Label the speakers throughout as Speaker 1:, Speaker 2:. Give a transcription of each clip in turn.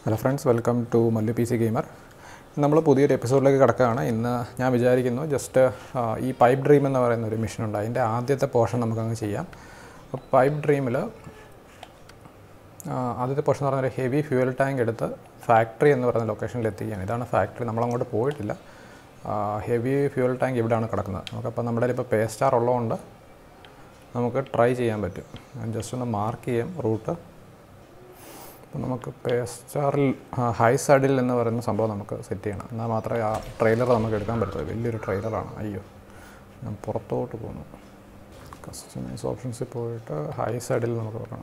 Speaker 1: Hello friends welcome to Mallu PC സി ഗെയിമർ നമ്മൾ പുതിയൊരു എപ്പിസോഡിലേക്ക് കിടക്കുകയാണ് ഇന്ന് ഞാൻ വിചാരിക്കുന്നു ജസ്റ്റ് ഈ പൈപ്പ് ഡ്രീം എന്ന് പറയുന്ന ഒരു മിഷൻ ഉണ്ട് അതിൻ്റെ ആദ്യത്തെ പോർഷൻ നമുക്കങ്ങ് ചെയ്യാം അപ്പോൾ പൈപ്പ് ഡ്രീമിൽ ആദ്യത്തെ പോർഷൻ എന്ന് പറഞ്ഞാൽ ഹെവി ഫ്യൂവൽ ടാങ്ക് എടുത്ത് ഫാക്ടറി എന്ന് പറയുന്ന ലൊക്കേഷനിൽ എത്തിക്കുകയാണ് ഇതാണ് ഫാക്ടറി നമ്മളങ്ങോട്ട് പോയിട്ടില്ല ഹെവി ഫ്യൂവൽ ടാങ്ക് ഇവിടെയാണ് കിടക്കുന്നത് നമുക്കപ്പോൾ നമ്മുടെ കയ്യിൽ ഇപ്പോൾ പേ സ്റ്റാർ ഉള്ളതുകൊണ്ട് നമുക്ക് ട്രൈ ചെയ്യാൻ പറ്റും ഞാൻ ജസ്റ്റ് ഒന്ന് മാർക്ക് ചെയ്യാം റൂട്ട് അപ്പോൾ നമുക്ക് പേ സ്റ്റാറിൽ ഹൈ സൈഡിൽ എന്ന് പറയുന്ന സംഭവം നമുക്ക് സെറ്റ് ചെയ്യണം എന്നാൽ മാത്രമേ ആ ട്രെയിലർ നമുക്ക് എടുക്കാൻ പറ്റുള്ളൂ വലിയൊരു ട്രെയിലറാണ് അയ്യോ ഞാൻ പുറത്തോട്ട് പോകുന്നു കസ്റ്റമൈസ് ഓപ്ഷൻസിൽ പോയിട്ട് ഹൈ സൈഡിൽ നമുക്ക് വെക്കണം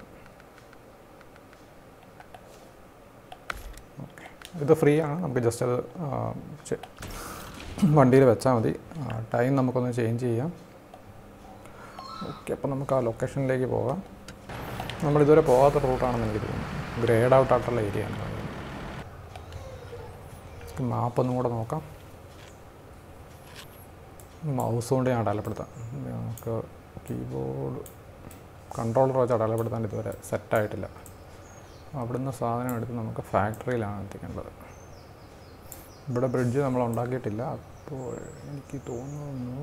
Speaker 1: ഓക്കെ ഇത് ഫ്രീ ആണ് നമുക്ക് ജസ്റ്റ് അത് വണ്ടിയിൽ വെച്ചാൽ മതി ടൈം നമുക്കൊന്ന് ചേഞ്ച് ചെയ്യാം ഓക്കെ അപ്പോൾ നമുക്ക് ആ ലൊക്കേഷനിലേക്ക് പോകാം നമ്മളിതുവരെ പോകാത്ത റൂട്ടാണെന്ന് എനിക്ക് തോന്നുന്നു ഗ്രേഡ് ഔട്ട് ആയിട്ടുള്ള ഏരിയ ആണ് മാപ്പ് ഒന്നും കൂടെ നോക്കാം മൗസ് കൊണ്ട് ഞാൻ അടയാളപ്പെടുത്താം നമുക്ക് കീബോർഡ് കൺട്രോളർ വെച്ച് അടയാളപ്പെടുത്താൻ ഇതുവരെ സെറ്റായിട്ടില്ല അവിടുന്ന് സാധനം എടുത്ത് നമുക്ക് ഫാക്ടറിയിലാണ് എത്തിക്കേണ്ടത് ഇവിടെ ബ്രിഡ്ജ് നമ്മൾ ഉണ്ടാക്കിയിട്ടില്ല അപ്പോൾ എനിക്ക് തോന്നുന്നു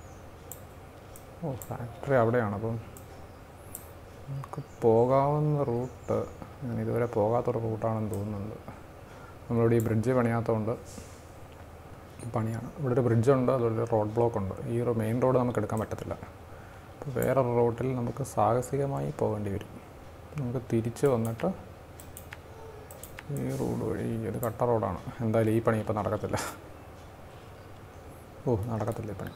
Speaker 1: ഓ ഫാക്ടറി അവിടെയാണ് അപ്പം നമുക്ക് പോകാവുന്ന റൂട്ട് ഞാൻ ഇതുവരെ പോകാത്തൊരു റൂട്ടാണെന്ന് തോന്നുന്നുണ്ട് നമ്മളിവിടെ ഈ ബ്രിഡ്ജ് പണിയാത്തതുകൊണ്ട് പണിയാണ് ഇവിടെ ഒരു ബ്രിഡ്ജുണ്ട് അതുപോലെ റോഡ് ബ്ലോക്ക് ഉണ്ട് ഈ മെയിൻ റോഡ് നമുക്ക് എടുക്കാൻ പറ്റത്തില്ല അപ്പോൾ വേറൊരു റൂട്ടിൽ നമുക്ക് സാഹസികമായി പോകേണ്ടി വരും നമുക്ക് തിരിച്ച് വന്നിട്ട് ഈ റോഡ് വഴി ഇത് കട്ട റോഡാണ് എന്തായാലും ഈ പണി ഇപ്പോൾ നടക്കത്തില്ല ഓ നടക്കത്തില്ല ഈ പണി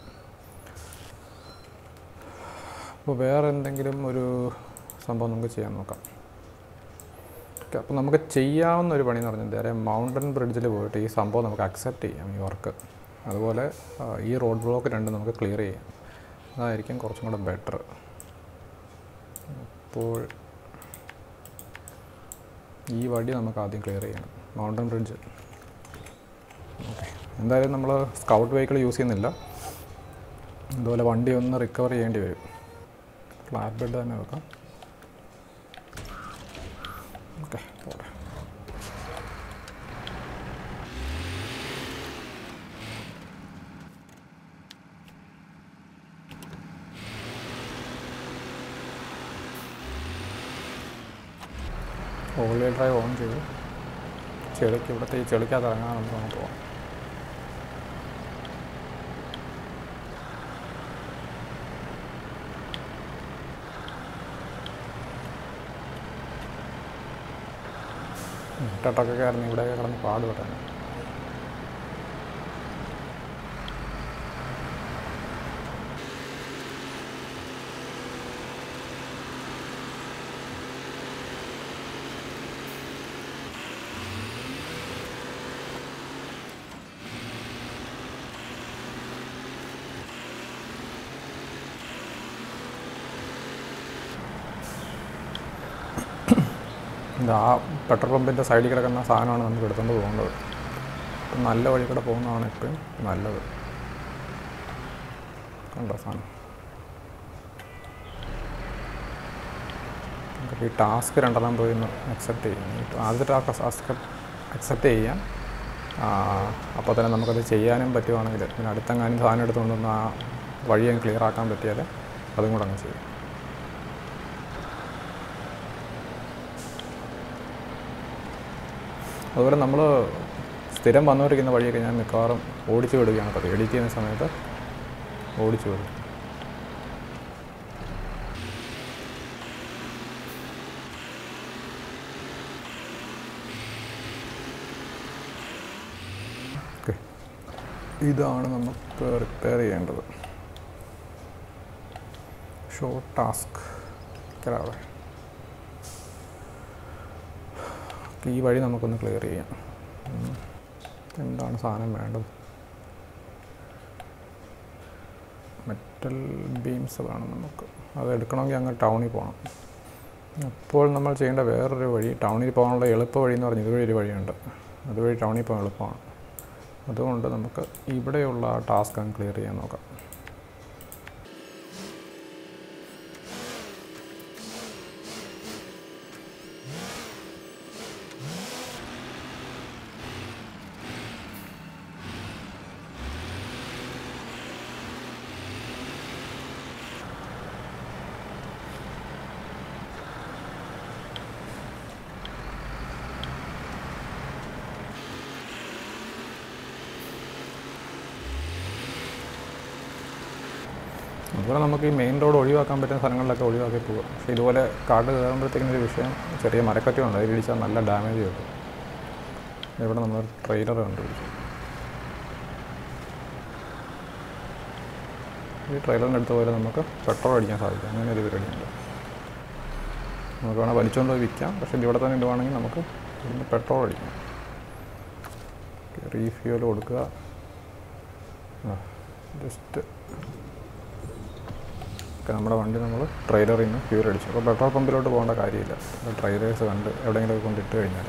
Speaker 1: അപ്പോൾ വേറെ എന്തെങ്കിലും ഒരു സംഭവം നമുക്ക് ചെയ്യാൻ നോക്കാം ഓക്കെ അപ്പോൾ നമുക്ക് ചെയ്യാവുന്ന ഒരു പണി എന്ന് പറഞ്ഞാൽ നേരെ മൗണ്ടൻ ബ്രിഡ്ജിൽ പോയിട്ട് ഈ സംഭവം നമുക്ക് അക്സെപ്റ്റ് ചെയ്യാം ഈ വർക്ക് അതുപോലെ ഈ റോഡ് ബ്ലോക്ക് രണ്ടും നമുക്ക് ക്ലിയർ ചെയ്യാം അതായിരിക്കും കുറച്ചും കൂടെ ബെറ്റർ അപ്പോൾ ഈ വഴി നമുക്ക് ആദ്യം ക്ലിയർ ചെയ്യണം മൗണ്ടൻ ബ്രിഡ്ജ് ഓക്കെ എന്തായാലും നമ്മൾ സ്കൗട്ട് വെഹിക്കിൾ യൂസ് ചെയ്യുന്നില്ല അതുപോലെ വണ്ടി ഒന്ന് റിക്കവർ ചെയ്യേണ്ടി വരും ഫ്ലാറ്റ് ബെഡ് തന്നെ വെക്കാം ഓക്കെ പോട്ടെ ഓൾ വീൽ ഡ്രൈവ് ഓൺ ചെയ്തു ചെളിക്ക് ഇവിടുത്തെ ഈ ചെളിക്കകത്ത് ഇറങ്ങാൻ നമുക്ക് നമുക്ക് പോകാം ഇട്ടട്ടൊക്കെ ആയിരുന്നു ഇവിടെ കിടന്ന് പാടുപെട്ടാണ് ഇത് ആ പെട്രോൾ പമ്പിൻ്റെ സൈഡിൽ കിടക്കുന്ന സാധനമാണ് നമുക്ക് എടുത്തുകൊണ്ട് പോകേണ്ടത് നല്ല വഴി കൂടെ പോകുന്നതാണ് എപ്പോഴും നല്ലത് കണ്ടോ സാധനം നമുക്ക് ഈ ടാസ്ക് രണ്ടെണ്ണം പോയി ഒന്ന് അക്സെപ്റ്റ് ചെയ്യാം ഈ ആദ്യത്തെ ടാസ്ക് അക്സെപ്റ്റ് ചെയ്യാം അപ്പോൾ തന്നെ നമുക്കത് ചെയ്യാനും പറ്റുവാണെങ്കിൽ പിന്നെ അടുത്തെങ്ങാനും സാധനം എടുത്തുകൊണ്ടൊന്ന് ആ വഴി അങ്ങ് ക്ലിയർ ആക്കാൻ പറ്റിയാൽ അതും കൂടെ അങ്ങ് ചെയ്യും അതുപോലെ നമ്മൾ സ്ഥിരം വന്നുകൊണ്ടിരിക്കുന്ന വഴിയൊക്കെ ഞാൻ മിക്കവാറും ഓടിച്ചു വിടുകയാണ് പതിവ് എഡിറ്റ് ചെയ്യുന്ന സമയത്ത് ഓടിച്ചു വിടും ഓക്കെ ഇതാണ് നമുക്ക് റിപ്പയർ ചെയ്യേണ്ടത് ഷോർട്ട് ടാസ്ക് അവിടെ ഈ വഴി നമുക്കൊന്ന് ക്ലിയർ ചെയ്യാം എന്താണ് സാധനം വേണ്ടത് മെറ്റൽ ബീംസ് വേണം നമുക്ക് അത് എടുക്കണമെങ്കിൽ അങ്ങ് ടൗണിൽ പോകണം അപ്പോൾ നമ്മൾ ചെയ്യേണ്ട വേറൊരു വഴി ടൗണിൽ പോകാനുള്ള എളുപ്പ വഴി എന്ന് പറഞ്ഞാൽ ഇതുവഴി ഒരു വഴിയുണ്ട് അതുവഴി ടൗണിൽ പോകാൻ എളുപ്പമാണ് അതുകൊണ്ട് നമുക്ക് ഇവിടെയുള്ള ആ ടാസ്ക് അങ്ങ് ക്ലിയർ ചെയ്യാൻ നോക്കാം അതുപോലെ നമുക്ക് ഈ മെയിൻ റോഡ് ഒഴിവാക്കാൻ പറ്റുന്ന സ്ഥലങ്ങളിലൊക്കെ ഒഴിവാക്കി പോകാം പക്ഷേ ഇതുപോലെ കാട് കയറുമ്പോഴത്തേക്കും ഒരു വിഷയം ചെറിയ മരക്കറ്റയുണ്ട് അതിൽ ഇടിച്ചാൽ നല്ല ഡാമേജ് കിട്ടും ഇവിടെ നമ്മൾ ട്രെയിലർ കണ്ടുപിടിച്ചു ഈ ട്രെയിലറിൻ്റെ അടുത്ത് പോലെ നമുക്ക് പെട്രോൾ അടിക്കാൻ സാധിക്കും അങ്ങനെ ഒരു പരിപാടിയുണ്ട് നമുക്ക് വേണമെങ്കിൽ വലിച്ചുകൊണ്ട് പോയി വിൽക്കാം പക്ഷേ ഇത് ഇവിടെ തന്നെ ഇടുവാണെങ്കിൽ നമുക്ക് ഇവിടുന്ന് പെട്രോൾ അടിക്കാം റീഫ്യൂൽ കൊടുക്കുക ജസ്റ്റ് ഒക്കെ നമ്മുടെ വണ്ടി നമ്മൾ ട്രെയിലറിൽ നിന്ന് ഫ്യൂൽ അടിച്ചു അപ്പോൾ പെട്രോൾ പമ്പിലോട്ട് പോകേണ്ട കാര്യമില്ല ട്രെയിലേഴ്സ് കണ്ട് എവിടെയെങ്കിലുമൊക്കെ കൊണ്ട് ഇട്ട് കഴിഞ്ഞാൽ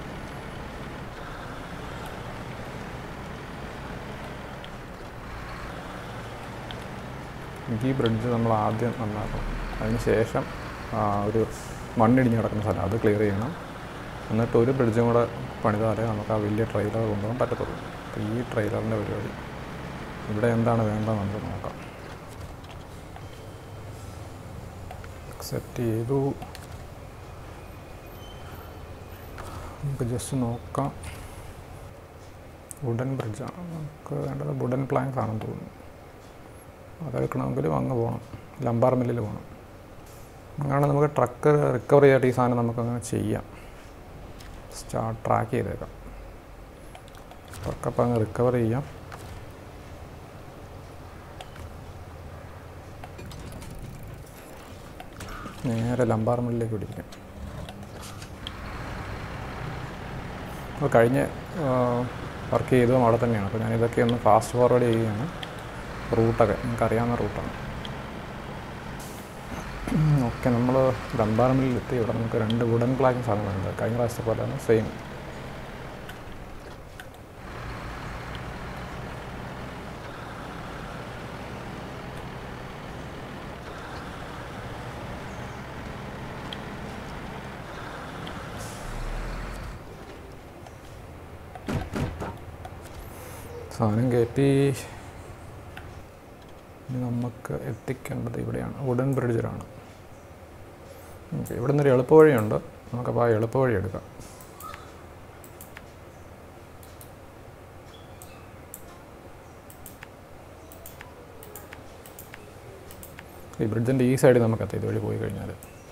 Speaker 1: ഈ ബ്രിഡ്ജ് നമ്മൾ ആദ്യം നന്നാക്കണം അതിന് ശേഷം ആ, ഒരു മണ്ണിടിഞ്ഞ് കിടക്കുന്ന സ്ഥലം അത് ക്ലിയർ ചെയ്യണം എന്നിട്ട് ഒരു ബ്രിഡ്ജും കൂടെ പണിതാലേ നമുക്ക് ആ വലിയ ട്രെയിലർ കൊണ്ടുപോകാൻ പറ്റത്തുള്ളൂ അപ്പോൾ ഈ ട്രെയിലറിൻ്റെ പരിപാടി ഇവിടെ എന്താണ് വേണ്ടത് നമുക്ക് നോക്കാം അക്സെപ്റ്റ് ചെയ്തു നമുക്ക് ജസ്റ്റ് നോക്കാം വുഡൻ ബ്രിഡ്ജാണ് നമുക്ക് വേണ്ടത് വുഡൻ പ്ലാങ്സ് ആണെന്ന് തോന്നുന്നു അതെടുക്കണമെങ്കിൽ അങ്ങ് പോകണം ലംബാർ മില്ലിൽ പോകണം അങ്ങനെ നമുക്ക് ട്രക്ക് റിക്കവർ ചെയ്തിട്ട് ഈ സാധനം നമുക്കങ്ങനെ ചെയ്യാം സ്റ്റാർട്ട് ട്രാക്ക് ചെയ്തേക്കാം ട്രക്കപ്പം അങ്ങ് റിക്കവർ ചെയ്യാം നേരെ ലംബാർ മില്ലിലേക്ക് പിടിക്കാം അപ്പോൾ കഴിഞ്ഞ വർക്ക് ചെയ്തതും അവിടെ തന്നെയാണ് അപ്പോൾ ഞാനിതൊക്കെ ഒന്ന് ഫാസ്റ്റ് ഫോർവേഡ് ചെയ്യുകയാണ് റൂട്ടൊക്കെ നിങ്ങൾക്ക് അറിയാവുന്ന റൂട്ടാണ് ഓക്കെ നമ്മൾ ഗംബാറമിൽ എത്തി ഇവിടെ നമുക്ക് രണ്ട് വുഡൻ പ്ലാക്കിംഗ് സാധനങ്ങളുണ്ട് കഴിഞ്ഞ പ്രാവശ്യത്തെ പോലെ തന്നെ സെയിം സാധനം കയറ്റി ഇനി നമുക്ക് എത്തിക്കേണ്ടത് ഇവിടെയാണ് വുഡൻ ബ്രിഡ്ജിലാണ് ഓക്കെ ഇവിടെ നിന്നൊരു എളുപ്പവഴിയുണ്ട് നമുക്കപ്പോൾ ആ എളുപ്പവഴി എടുക്കാം ഈ ബ്രിഡ്ജിൻ്റെ ഈ സൈഡിൽ നമുക്ക് എത്താം ഇതുവഴി പോയി കഴിഞ്ഞാൽ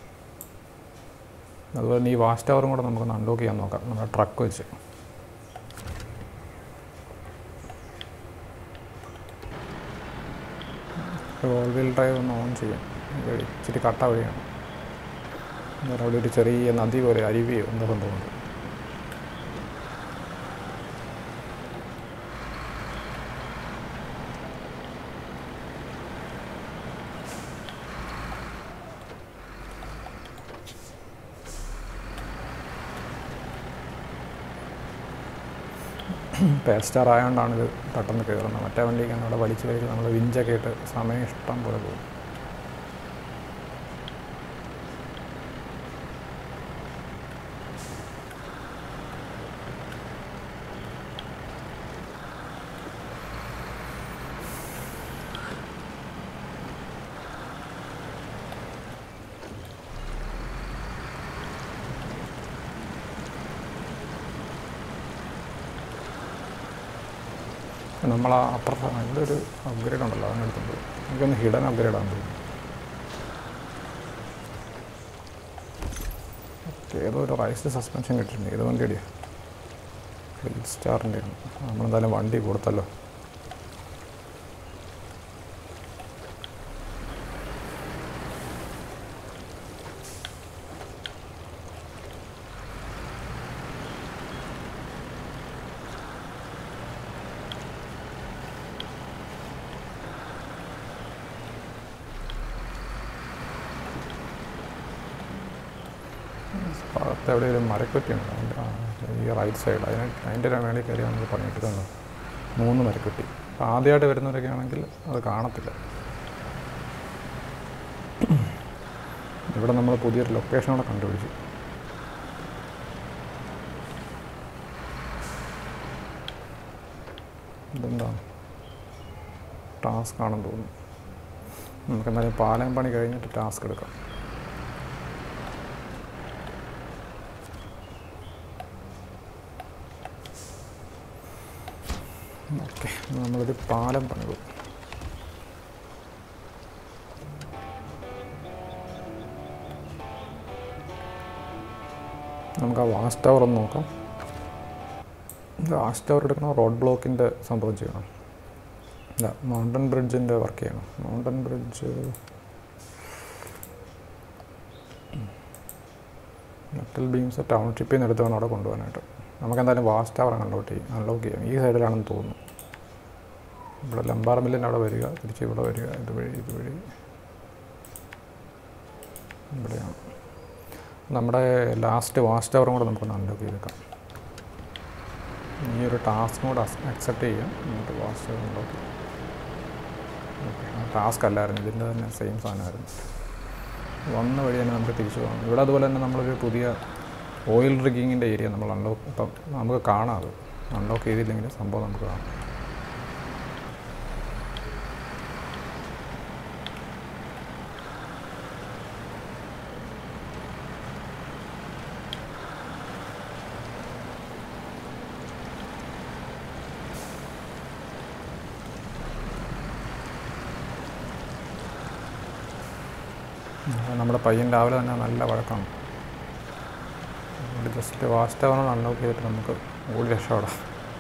Speaker 1: അതുപോലെ തന്നെ ഈ വാച്ച് ടവറും കൂടെ നമുക്കൊന്ന് അൺലോക്ക് ചെയ്യാൻ നോക്കാം നമ്മുടെ ട്രക്ക് വെച്ച് ഓൾ വീൽ ഡ്രൈവ് ഒന്ന് ഓൺ ചെയ്യാം ഇത് ഇച്ചിരി കട്ട വഴിയാണ് അന്നേരം അവിടെ ഒരു ചെറിയ നദി പോലെ അരുവിയോ എന്തോ സംഭവമുണ്ട് പേസ്റ്റാർ ആയതുകൊണ്ടാണ് ഇത് പെട്ടെന്ന് കയറുന്നത് മറ്റേ വണ്ടിക്ക് അവിടെ വലിച്ചു വലിച്ച് നമ്മൾ വിഞ്ചൊക്കെ ഇട്ട് സമയം ഇഷ്ടം പോലെ പോകും നമ്മൾ ആ അപ്പുറത്ത് ഇവിടെ ഒരു അപ്ഗ്രേഡ് ഉണ്ടല്ലോ അതിനടുത്തുണ്ട് എനിക്കൊന്ന് ഹിഡൻ അപ്ഗ്രേഡ് ആണെന്ന് തോന്നുന്നു ഓക്കെ ഏതോ ഒരു റൈസ് സസ്പെൻഷൻ കിട്ടിയിട്ടുണ്ട് ഏത് വണ്ടിയുടെ ഫ്ലീറ്റ് സ്റ്റാറിൻ്റെ ആണ് നമ്മളെന്തായാലും വണ്ടി കൊടുത്തല്ലോ ഭാഗത്ത് എവിടെ ഒരു മരക്കുറ്റിയുണ്ട് അതിൻ്റെ ആ, ഈ റൈറ്റ് സൈഡ് അതിന് അതിൻ്റെ മേളിൽ കയറി നമുക്ക് പണിയിട്ട് തന്നു മൂന്ന് മരക്കുറ്റി അപ്പോൾ ആദ്യമായിട്ട് വരുന്നവരൊക്കെ ആണെങ്കിൽ അത് കാണത്തില്ല ഇവിടെ നമ്മൾ പുതിയൊരു ലൊക്കേഷൻ കൂടെ കണ്ടുപിടിച്ചു ഇതെന്താണ് ടാസ്ക് ആണെന്ന് തോന്നുന്നു നമുക്ക് എന്തായാലും പാലം പണി കഴിഞ്ഞിട്ട് ടാസ്ക് എടുക്കാം ഓക്കെ നമ്മളൊരു പാലം പണിതു നമുക്ക് ആ വാച്ച് ടവർ ഒന്ന് നോക്കാം വാച്ച് ടവർ എടുക്കണം റോഡ് ബ്ലോക്കിൻ്റെ സംഭവം ചെയ്യണം ഇല്ല മൗണ്ടൻ ബ്രിഡ്ജിൻ്റെ വർക്ക് ചെയ്യണം മൗണ്ടൻ ബ്രിഡ്ജ് മെറ്റൽ ബീംസ് ടൗൺഷിപ്പിൽ നിന്ന് എടുത്ത് വേണം അവിടെ കൊണ്ടുപോകാനായിട്ട് നമുക്ക് എന്തായാലും വാച്ച് ടവർ അൺലോക്ക് ചെയ്യും അൺലോക്ക് ചെയ്യാം ഈ സൈഡിലാണെന്ന് തോന്നുന്നു ഇവിടെ ലംബാർ മില്ലിൻ്റെ അവിടെ വരിക തിരിച്ച് ഇവിടെ വരിക ഇതുവഴി ഇതുവഴി ഇവിടെയാണ് നമ്മുടെ ലാസ്റ്റ് വാച്ച് ടവറും കൂടെ നമുക്കൊന്ന് അൺലോക്ക് ചെയ്തേക്കാം ഈ ഒരു ടാസ്കും കൂടെ അക്സെപ്റ്റ് ചെയ്യാം എന്നിട്ട് വാച്ച് ടവർ അൺലോക്ക് ചെയ്യാം ഓക്കെ ആ ടാസ്ക് അല്ലായിരുന്നു ഇതിൻ്റെ തന്നെ സെയിം സാധനമായിരുന്നു വന്ന വഴി തന്നെ നമുക്ക് തിരിച്ചു പോകാം ഇവിടെ അതുപോലെ തന്നെ നമ്മളൊരു പുതിയ ഓയിൽ റിഗിങ്ങിൻ്റെ ഏരിയ നമ്മൾ അൺലോക്ക് ഇപ്പം നമുക്ക് കാണാം അത് അൺലോക്ക് ചെയ്തില്ലെങ്കിൽ സംഭവം നമുക്ക് കാണാം അപ്പോൾ നമ്മുടെ പയ്യൻ രാവിലെ തന്നെ നല്ല വഴക്കാണ് അതുകൊണ്ട് ജസ്റ്റ് വാച്ച് ടവർ അൺലോക്ക് ചെയ്തിട്ട് നമുക്ക് ഓടി രക്ഷപ്പെടാം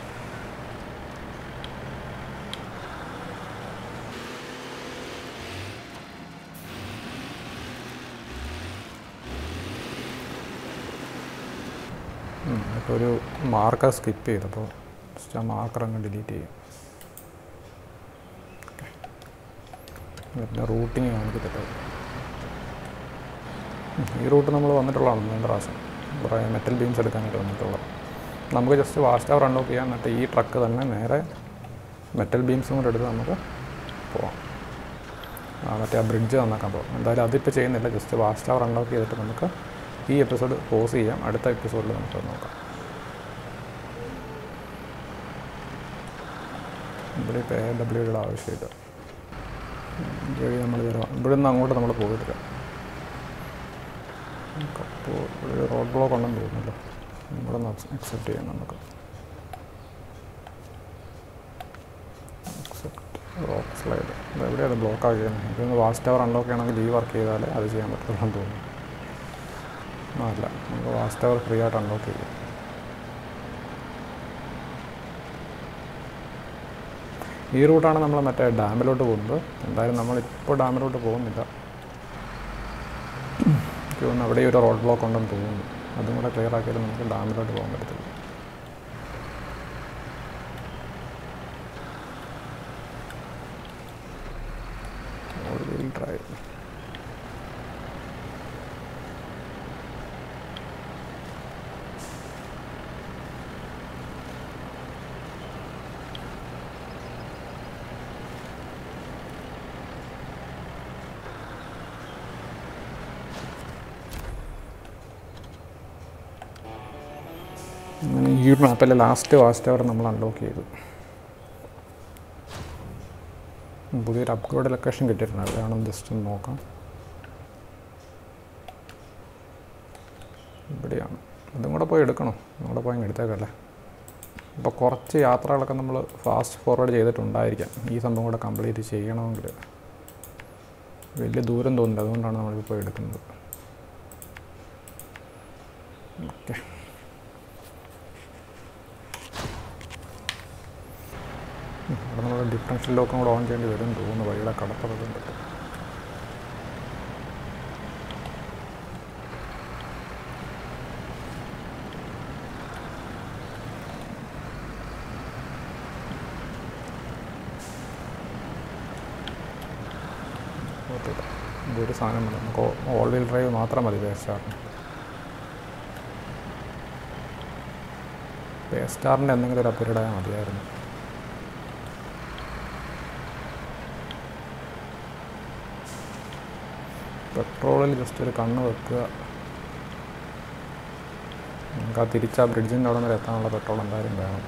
Speaker 1: ഇപ്പോൾ ഒരു മാർക്കർ സ്കിപ്പ് ചെയ്തപ്പോൾ ജസ്റ്റ് ആ മാർക്കർ അങ്ങ് ഡിലീറ്റ് ചെയ്യും പിന്നെ റൂട്ടിങ് കാണിക്കത്തില്ല ഈ റൂട്ട് നമ്മൾ വന്നിട്ടുള്ളതാണ് മൂന്ന് പ്രാവശ്യം കുറേ മെറ്റൽ ബീംസ് എടുക്കാനായിട്ട് വന്നിട്ടുള്ളത് നമുക്ക് ജസ്റ്റ് വാച്ച് ടവർ അൺലോക്ക് ചെയ്യാം എന്നിട്ട് ഈ ട്രക്ക് തന്നെ നേരെ മെറ്റൽ ബീംസും കൂടെ എടുത്ത് നമുക്ക് പോവാം ആ മറ്റേ ആ ബ്രിഡ്ജ് നന്നാക്കാൻ പോകാം എന്തായാലും അതിപ്പോൾ ചെയ്യുന്നില്ല ജസ്റ്റ് വാച്ച് ടവർ അൺലോക്ക് ചെയ്തിട്ട് നമുക്ക് ഈ എപ്പിസോഡ് പോസ് ചെയ്യാം അടുത്ത എപ്പിസോഡിൽ നമുക്ക് നോക്കാം ഇവിടെ ഇപ്പോൾ എ ഡബ്ല്യൂയുടെ ആവശ്യമില്ല വഴി നമ്മൾ തരാം ഇവിടെ നിന്ന് അങ്ങോട്ട് നമ്മൾ പോയിട്ടില്ല അപ്പോൾ ഒരു റോഡ് ബ്ലോക്ക് ഉണ്ടെന്ന് തോന്നുന്നല്ലോ ഇവിടെ നിന്ന് അക്സെപ്റ്റ് ചെയ്യാം നമുക്ക് അക്സെപ്റ്റ് റോക്ക് സ്ലൈഡ് എവിടെയാണ് ബ്ലോക്ക് ആക്കിയത് ഇതൊന്ന് വാച്ച് ടവർ അൺലോക്ക് ചെയ്യണമെങ്കിൽ ഈ വർക്ക് ചെയ്താലേ അത് ചെയ്യാൻ പറ്റുള്ളൂ എന്ന് തോന്നുന്നു ആ, അല്ല നമുക്ക് വാച്ച് ടവർ ഫ്രീ ആയിട്ട് അൺലോക്ക് ചെയ്യാം ഈ റൂട്ടാണ് നമ്മൾ മറ്റേ ഡാമിലോട്ട് പോകുന്നത് എന്തായാലും നമ്മൾ ഇപ്പോൾ ഡാമിലോട്ട് പോകുന്നില്ല എനിക്ക് തോന്നുന്നു അവിടെ ഒരു റോഡ് ബ്ലോക്ക് ഉണ്ടെന്ന് തോന്നുന്നു അതും കൂടെ ക്ലിയർ ആക്കിയാലും നമുക്ക് ഡാമിലോട്ട് പോകാൻ പറ്റത്തില്ല All wheel drive. അങ്ങനെ ഈ മാപ്പിലെ ലാസ്റ്റ് വാച്ച് ടവർ നമ്മൾ അൺലോക്ക് ചെയ്തു പുതിയൊരു അപ്ഗ്രേഡ് ലൊക്കേഷൻ കിട്ടിയിട്ടുണ്ട് അവിടെയാണെന്ന് ജസ്റ്റ് ഒന്ന് നോക്കാം ഇവിടെയാണ് അതും കൂടെ പോയി എടുക്കണോ കൂടെ പോയി അങ്ങ് എടുത്തേക്കല്ലേ അപ്പോൾ കുറച്ച് യാത്രകളൊക്കെ നമ്മൾ ഫാസ്റ്റ് ഫോർവേഡ് ചെയ്തിട്ടുണ്ടായിരിക്കാം ഈ സംഭവം കൂടെ കംപ്ലീറ്റ് ചെയ്യണമെങ്കിൽ വലിയ ദൂരം തോന്നില്ല അതുകൊണ്ടാണ് നമ്മളിപ്പോൾ പോയി എടുക്കുന്നത് ഓക്കെ അവിടെ നമ്മൾ ഡിഫറൻഷ്യൽ ലോക്കും കൂടെ ഓൺ ചെയ്യേണ്ടി വരും തോന്നുന്നു വഴിയുടെ കടപ്പുറത്ത് പറ്റും കുഴപ്പമില്ല ഇതൊരു സാധനം മതി നമുക്ക് ഓൾ വീൽ ഡ്രൈവ് മാത്രം മതി പേസ്റ്റാറിന് പേസ്റ്റാറിൻ്റെ എന്തെങ്കിലും ഒരു അപ്ഗ്രേഡ് ആയാൽ മതിയായിരുന്നു പെട്രോളിൽ ജസ്റ്റ് ഒരു കണ്ണ് വെക്കുക നമുക്ക് ആ തിരിച്ച് ആ ബ്രിഡ്ജിൻ്റെ അവിടെ വരെ എത്താനുള്ള പെട്രോൾ എന്തായാലും വേണം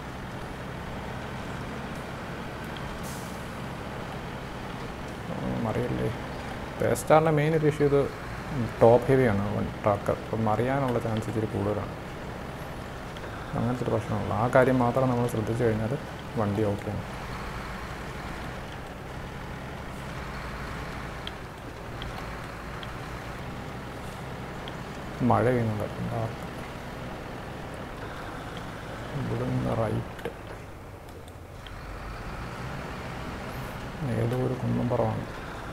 Speaker 1: മറിയല്ലേ പേസ്റ്റാറിൻ്റെ മെയിൻ ഒരു ഇഷ്യൂ ഇത് ടോപ്പ് ഹെവിയാണ് ട്രക്ക് അപ്പം മറിയാനുള്ള ചാൻസ് ഇച്ചിരി കൂടുതലാണ് അങ്ങനത്തെ ഒരു പ്രശ്നമുള്ളൂ ആ കാര്യം മാത്രം നമ്മൾ ശ്രദ്ധിച്ചു കഴിഞ്ഞാൽ വണ്ടി ഓക്കെയാണ് മഴ പെയ്യുന്നുണ്ട് എന്താ ഇവിടുന്ന് റൈറ്റ് ഏതോ ഒരു കുന്നമ്പറമാണ്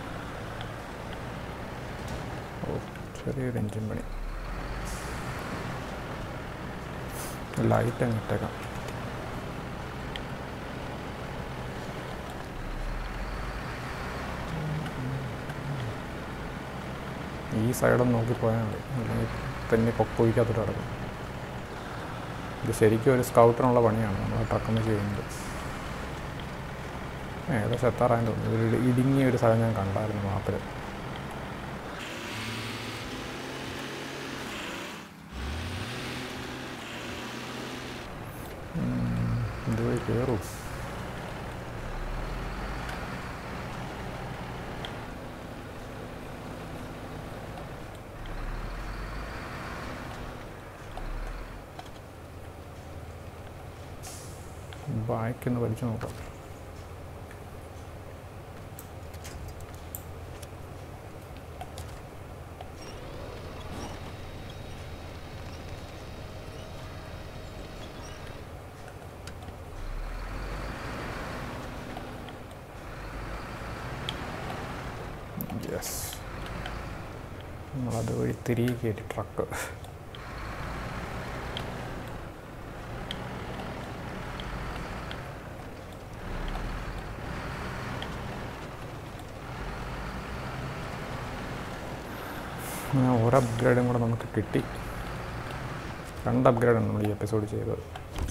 Speaker 1: ഓ ചെറിയൊരു എഞ്ചിൻ പണി ലൈറ്റ് അങ്ങ് ഇട്ടേക്കാം ഈ സൈഡൊന്ന് നോക്കി പോയാൽ മതി അല്ലെങ്കിൽ തന്നെ പൊക്കൊഴിക്കാത്തൊരു കിടക്കും ഇത് ശരിക്കും ഒരു സ്കൗട്ടിനുള്ള പണിയാണ് നമ്മൾ ട്രക്കിന് ചെയ്യുന്നത് ഏകദേശം എത്താറായെന്ന് തോന്നുന്നു ഒരു ഇടി- ഇടുങ്ങിയ ഒരു സ്ഥലം ഞാൻ കണ്ടായിരുന്നു മാപ്പിൽ ഇതുവഴി കയറൂ ബായ്ക്കൊന്ന് വലിച്ചു നോക്കാം യെസ് നമ്മളത് വഴി തിരികെ കയറ്റി ട്രക്ക് അങ്ങനെ ഒരു അപ്ഗ്രേഡും കൂടെ നമുക്ക് കിട്ടി രണ്ട് അപ്ഗ്രേഡാണ് നമ്മൾ ഈ എപ്പിസോഡ് ചെയ്തത്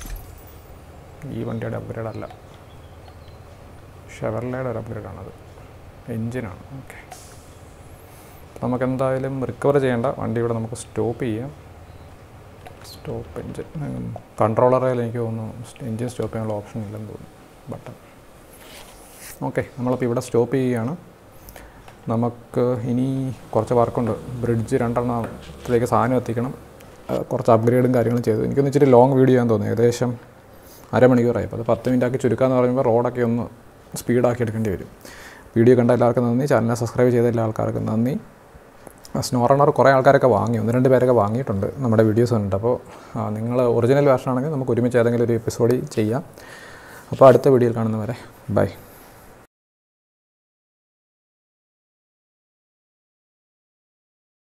Speaker 1: ഈ വണ്ടിയുടെ അപ്ഗ്രേഡ് അല്ല ഷെവർലയുടെ ഒരു അപ്ഗ്രേഡാണത് എൻജിനാണ് ഓക്കെ നമുക്ക് എന്തായാലും റിക്കവർ ചെയ്യേണ്ട വണ്ടി ഇവിടെ നമുക്ക് സ്റ്റോപ്പ് ചെയ്യാം സ്റ്റോപ്പ് എൻജിൻ കൺട്രോളറിൽ എനിക്ക് തോന്നുന്നു എൻജിൻ സ്റ്റോപ്പ് ചെയ്യാനുള്ള ഓപ്ഷൻ ഇല്ലെന്ന് തോന്നുന്നു ബട്ടൺ ഓക്കെ നമ്മളപ്പോൾ ഇവിടെ സ്റ്റോപ്പ് ചെയ്യുകയാണ് നമുക്ക് ഇനി കുറച്ച് വർക്കുണ്ട് ബ്രിഡ്ജ് രണ്ടെണ്ണത്തിലേക്ക് സാധനം എത്തിക്കണം ആ, കുറച്ച് അപ്ഗ്രേഡും കാര്യങ്ങളും ചെയ്തു എനിക്കൊന്ന് ഇച്ചിരി ലോങ് വീഡിയോ ചെയ്യാൻ തോന്നി ഏകദേശം അരമണിക്കൂറായി അപ്പോൾ അത് പത്ത് മിനിറ്റ് ആക്കി ചുരുക്കാന്ന് പറയുമ്പോൾ റോഡൊക്കെ ഒന്ന് സ്പീഡാക്കി എടുക്കേണ്ടി വരും വീഡിയോ കണ്ട എല്ലാവർക്കും നന്ദി ചാനൽ സബ്സ്ക്രൈബ് ചെയ്ത എല്ലാ ആൾക്കാർക്കും നന്ദി സ്നോ റണ്ണർ കുറേ ആൾക്കാരൊക്കെ വാങ്ങി ഒന്ന് രണ്ട് പേരൊക്കെ വാങ്ങിയിട്ടുണ്ട് നമ്മുടെ വീഡിയോസ് ഉണ്ട് അപ്പോൾ നിങ്ങൾ ഒറിജിനൽ വേർഷൻ ആണെങ്കിൽ നമുക്ക് ഒരുമിച്ച് ഏതെങ്കിലും ഒരു എപ്പിസോഡിൽ ചെയ്യാം അപ്പോൾ അടുത്ത വീഡിയോയിൽ കാണുന്നവരെ ബൈ